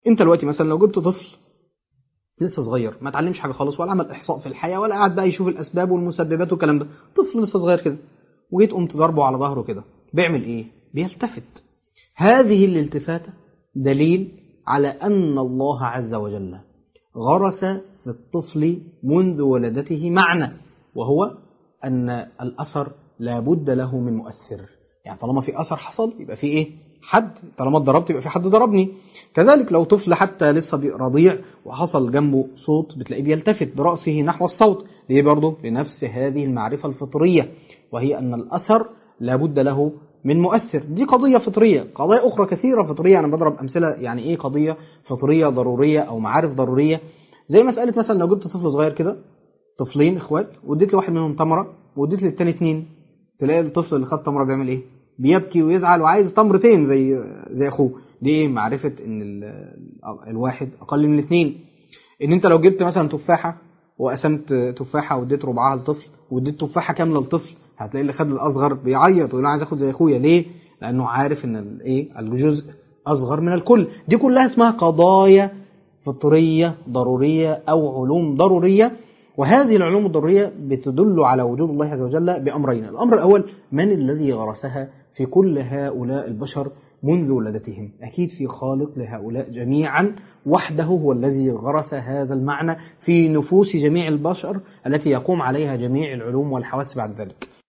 انت دلوقتي مثلا لو جبت طفل لسه صغير ما اتعلمش حاجه خالص ولا عمل احصاء في الحياه ولا قاعد بقى يشوف الاسباب والمسببات والكلام ده طفل لسه صغير كده وجيت قمت ضربه على ظهره كده بيعمل ايه بيلتفت هذه الالتفاته دليل على ان الله عز وجل غرس في الطفل منذ ولادته معنى وهو ان الاثر لابد له من مؤثر يعني طالما في اثر حصل يبقى في ايه حد طالما اتضربت يبقى في حد ضربني كذلك لو طفل حتى لسه بي- رضيع وحصل جنبه صوت بتلاقيه بيلتفت برأسه نحو الصوت ليه برضه لنفس هذه المعرفة الفطرية وهي أن الأثر لابد له من مؤثر دي قضية فطرية قضايا أخرى كثيرة فطرية أنا بضرب أمثلة يعني إيه قضية فطرية ضرورية أو معارف ضرورية زي مسألة مثلا لو جبت طفل صغير كده طفلين اخوات واديت لواحد منهم تمرة واديت للتاني اتنين تلاقي الطفل اللي خد تمرة بيعمل ايه بيبكي ويزعل وعايز تمرتين زي زي اخوه دي ايه معرفة ان ال- الواحد اقل من الاثنين ان انت لو جبت مثلا تفاحة وقسمت تفاحة واديت ربعها لطفل واديت تفاحة كاملة لطفل هتلاقي اللي خد الاصغر بيعيط ويقول أنا عايز اخد زي اخويا ليه لانه عارف ان الايه الجزء اصغر من الكل دي كلها اسمها قضايا فطرية ضرورية أو علوم ضرورية وهذه العلوم الضرورية بتدل على وجود الله عز وجل بأمرين الأمر الأول من الذي غرسها في كل هؤلاء البشر منذ ولادتهم أكيد في خالق لهؤلاء جميعا وحده هو الذي غرس هذا المعنى في نفوس جميع البشر التي يقوم عليها جميع العلوم والحواس بعد ذلك